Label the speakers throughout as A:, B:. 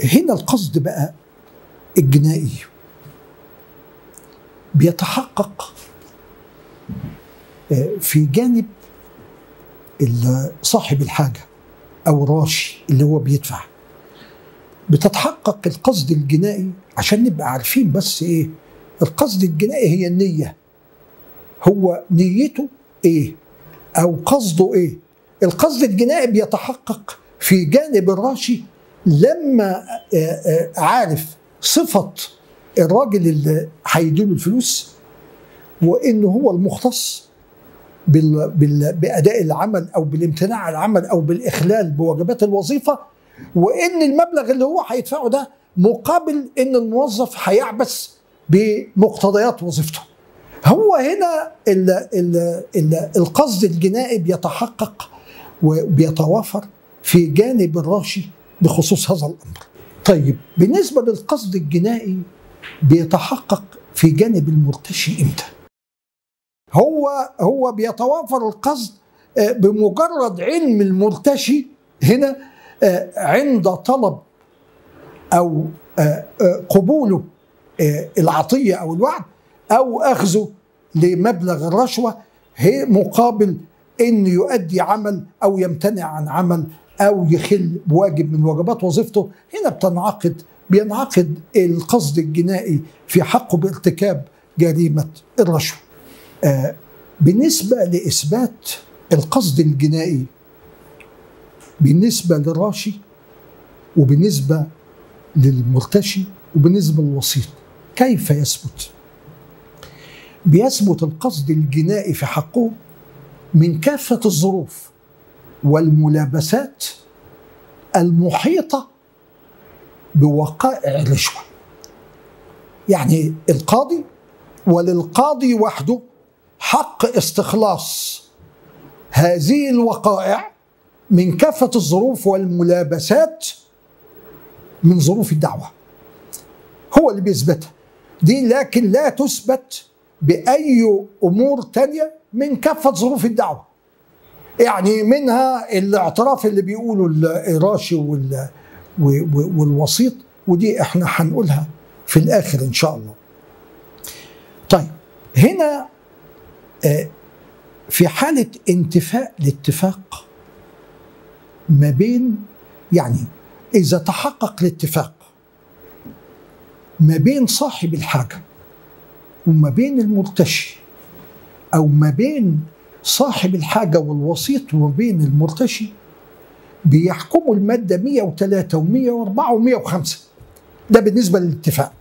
A: هنا القصد بقى الجنائي بيتحقق آه، في جانب ال- صاحب الحاجة أو الراشي اللي هو بيدفع بتتحقق القصد الجنائي عشان نبقى عارفين بس إيه القصد الجنائي هي النية هو نيته إيه أو قصده إيه القصد الجنائي بيتحقق في جانب الراشي لما آه، آه، عارف صفة الراجل اللي هيديله الفلوس وانه هو المختص بال بال باداء العمل او بالامتناع عن العمل او بالاخلال بواجبات الوظيفه وان المبلغ اللي هو هيدفعه ده مقابل ان الموظف هيعبث بمقتضيات وظيفته. هو هنا ال ال ال القصد الجنائي بيتحقق وبيتوافر في جانب الراشي بخصوص هذا الامر. طيب بالنسبه للقصد الجنائي بيتحقق في جانب المرتشي امتى؟ هو هو بيتوافر القصد آه، بمجرد علم المرتشي هنا آه، عند طلب او آه، آه، قبوله آه، العطيه او الوعد او اخذه لمبلغ الرشوه هي مقابل ان يؤدي عمل او يمتنع عن عمل او يخل بواجب من واجبات وظيفته هنا بتنعقد بينعقد القصد الجنائي في حقه بارتكاب جريمه الرشوه. آه، بالنسبه لاثبات القصد الجنائي بالنسبه للراشي وبالنسبه للمرتشي وبالنسبه للوسيط كيف يثبت؟ بيثبت القصد الجنائي في حقه من كافه الظروف والملابسات المحيطه بوقائع الرشوه. يعني القاضي وللقاضي وحده حق استخلاص هذه الوقائع من كافه الظروف والملابسات من ظروف الدعوه. هو اللي بيثبتها. دي لكن لا تثبت باي امور تانية من كافه ظروف الدعوه. يعني منها الاعتراف اللي بيقوله الراشي وال والوسيط ودي احنا هنقولها في الاخر ان شاء الله. طيب هنا آه، في حاله انتفاء الاتفاق ما بين يعني اذا تحقق الاتفاق ما بين صاحب الحاجه وما بين المرتشي او ما بين صاحب الحاجه والوسيط وما بين المرتشي بيحكموا الماده 103 و104 و105 ده بالنسبه للاتفاق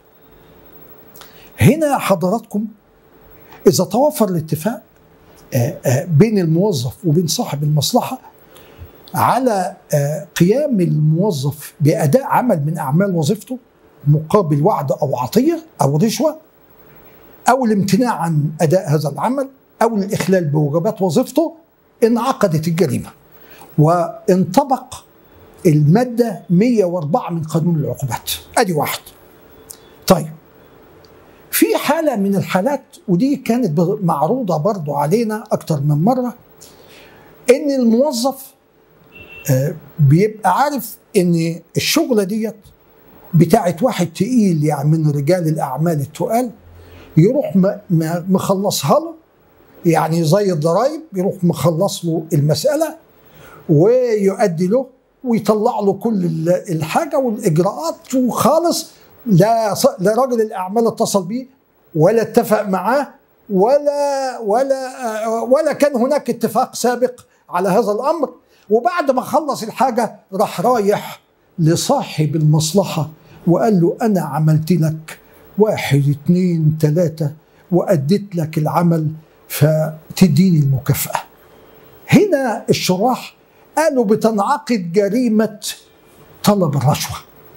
A: هنا حضراتكم اذا توافر الاتفاق آه، آه، بين الموظف وبين صاحب المصلحه على آه، قيام الموظف باداء عمل من اعمال وظيفته مقابل وعد او عطيه او رشوه او الامتناع عن اداء هذا العمل او الاخلال بواجبات وظيفته انعقدت الجريمه وانطبق الماده 104 من قانون العقوبات ادي واحد طيب في حالة من الحالات ودي كانت ب- معروضة برضو علينا أكتر من مرة إن الموظف آه، بيبقى عارف إن الشغلة ديت بتاعت واحد تقيل يعني من رجال الأعمال التقال يروح م- م- مخلصها له يعني زي الضرايب يروح مخلص له المسألة ويؤدي له ويطلع له كل ال- الحاجة والإجراءات وخالص لا ص- لا راجل الأعمال اتصل بيه ولا اتفق معاه ولا ولا آه، ولا كان هناك اتفاق سابق على هذا الأمر وبعد ما خلص الحاجة راح رايح لصاحب المصلحة وقال له أنا عملت لك واحد اتنين تلاتة وأديت لك العمل فتديني المكافأة هنا الشراح قالوا بتنعقد جريمة طلب الرشوة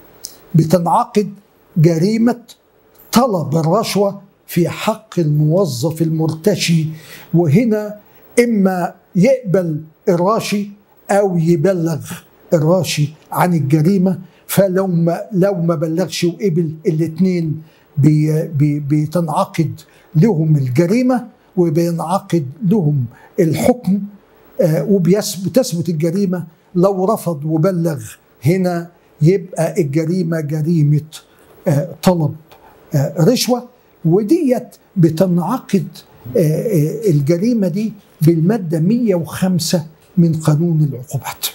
A: بتنعقد جريمة طلب الرشوة في حق الموظف المرتشي وهنا إما يقبل الراشي أو يبلغ الراشي عن الجريمة فلو ما لو ما بلغش وقبل الاثنين بي بي بتنعقد لهم الجريمة وبينعقد لهم الحكم آه، وبتثبت الجريمة لو رفض وبلغ هنا يبقى الجريمه جريمه آه، طلب آه، رشوه وديت بتنعقد آه، آه، الجريمه دي بالماده 105 من قانون العقوبات